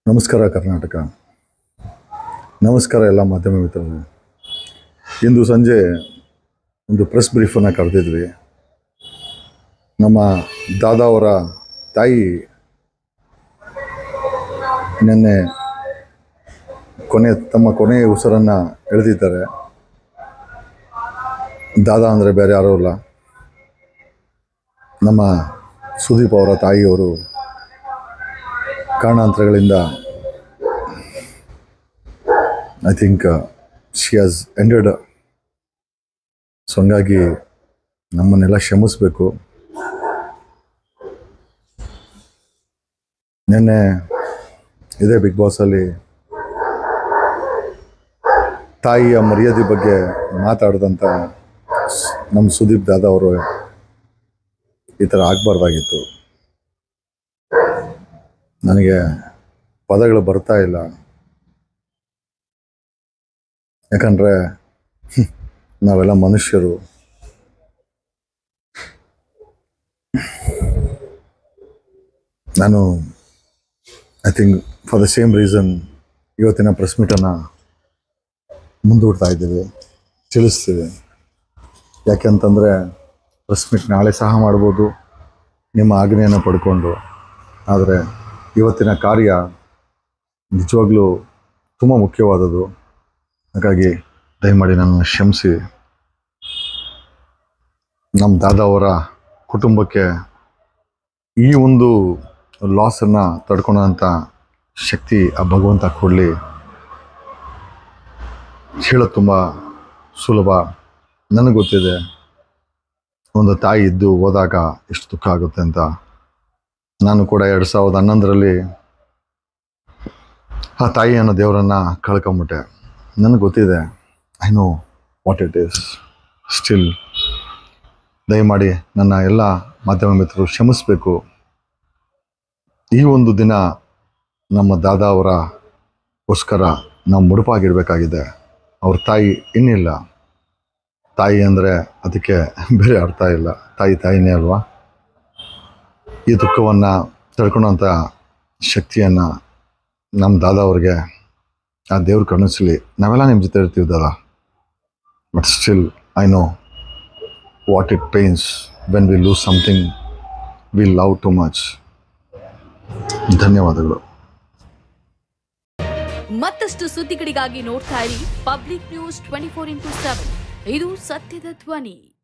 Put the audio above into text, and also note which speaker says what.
Speaker 1: ನಮಸ್ಕಾರ ಕರ್ನಾಟಕ ನಮಸ್ಕಾರ ಎಲ್ಲ ಮಾಧ್ಯಮ ಮಿತ್ರರೇ ಇಂದು ಸಂಜೆ ಒಂದು ಪ್ರೆಸ್ ಬ್ರೀಫನ್ನು ಕರೆದಿದ್ವಿ ನಮ್ಮ ದಾದಾ ಅವರ ತಾಯಿ ನಿನ್ನೆ ಕೊನೆ ತಮ್ಮ ಕೊನೆಯ ಉಸಿರನ್ನು ಎಳೆದಿದ್ದಾರೆ ದಾದಾ ಅಂದರೆ ಬೇರೆ ಯಾರೂ ಇಲ್ಲ ನಮ್ಮ ಸುದೀಪ್ ಅವರ ತಾಯಿಯವರು ಕಾರಣಾಂತರಗಳಿಂದ I think she has ended so ಹಂಗಾಗಿ ನಮ್ಮನ್ನೆಲ್ಲ ಕ್ಷಮಿಸಬೇಕು ನಿನ್ನೆ ಇದೇ ಬಿಗ್ ಬಾಸಲ್ಲಿ ತಾಯಿಯ ಮರ್ಯಾದೆ ಬಗ್ಗೆ ಮಾತಾಡಿದಂಥ ಸ್- ನಮ್ಮ ಸುದೀಪ್ ದಾದಾ ಅವರು ಈ ಥರ ಆಗಬಾರ್ದಾಗಿತ್ತು ನನಗೆ ಪದಗಳು ಬರ್ತಾ ಇಲ್ಲ ಯಾಕಂದರೆ ನಾವೆಲ್ಲ ಮನುಷ್ಯರು ನಾನು I think for the same reason ಇವತ್ತಿನ ಪ್ರೆಸ್ ಮೀಟನ್ನು ಮುಂದೂಡ್ತಾ ಇದ್ದೀವಿ ತಿಳಿಸ್ತೀವಿ ಯಾಕೆಂತಂದರೆ ಪ್ರೆಸ್ ಮೀಟ್ ನಾಳೆ ಸಹ ಮಾಡ್ಬೋದು ನಿಮ್ಮ ಆಜ್ಞೆಯನ್ನು ಪಡ್ಕೊಂಡು ಆದರೆ ಇವತ್ತಿನ ಕಾರ್ಯ ನಿಜವಾಗ್ಲೂ ತುಂಬ ಮುಖ್ಯವಾದದ್ದು ಹಾಗಾಗಿ ದಯಮಾಡಿ ನನ್ನನ್ನು ಕ್ಷಮಿಸಿ ನಮ್ಮ ದಾದಾ ಅವರ ಕುಟುಂಬಕ್ಕೆ ಈ ಒಂದು ಲಾಸನ್ನು ತಡ್ಕೊಳ್ಳೋಂಥ ಶಕ್ತಿ ಆ ಭಗವಂತ ಕೊಡಲಿ ಹೇಳೋದು ತುಂಬ ಸುಲಭ ನನಗೆ ಗೊತ್ತಿದೆ ಒಂದು ತಾಯಿ ಇದ್ದು ಹೋದಾಗ ಎಷ್ಟು ದುಃಖ ಆಗುತ್ತೆ ಅಂತ ನಾನು ಕೂಡ ಎರಡು ಸಾವಿರದ ಹನ್ನೊಂದರಲ್ಲಿ ಆ ತಾಯಿ ಅನ್ನೋ ದೇವರನ್ನು ಕಳ್ಕೊಂಬಿಟ್ಟೆ ನನಗೆ ಗೊತ್ತಿದೆ I know what it is still ದಯಮಾಡಿ ನನ್ನ ಎಲ್ಲ ಮಾಧ್ಯಮ ಮಿತ್ರರು ಕ್ಷಮಿಸಬೇಕು ಈ ಒಂದು ದಿನ ನಮ್ಮ ದಾದಾ ಅವರಗೋಸ್ಕರ ನಾವು ಮುಡುಪಾಗಿಡಬೇಕಾಗಿದೆ ಅವ್ರ ತಾಯಿ ಇನ್ನಿಲ್ಲ ತಾಯಿ ಅಂದರೆ ಅದಕ್ಕೆ ಬೇರೆ ಅರ್ಥ ಇಲ್ಲ ತಾಯಿ ತಾಯಿನೇ ಅಲ್ವಾ ಈ ದುಃಖವನ್ನು ತಡ್ಕೊಳ್ಳೋಂಥ ಶಕ್ತಿಯನ್ನು ನಮ್ಮ ದಾದಾ ಅವ್ರಿಗೆ ಆ ದೇವ್ರು ಕರುಣಿಸಲಿ ನಾವೆಲ್ಲ ನಿಮ್ಮ ಜೊತೆ ಇರ್ತೀವಿ ದಾದಾ but still I know what it pains when we lose something we love too much ಧನ್ಯವಾದಗಳು
Speaker 2: ಮತ್ತಷ್ಟು ಸುದ್ದಿಗಳಿಗಾಗಿ ನೋಡ್ತಾ ಇರಿ public news twenty four into seven ಇದು ಸತ್ಯದ ಧ್ವನಿ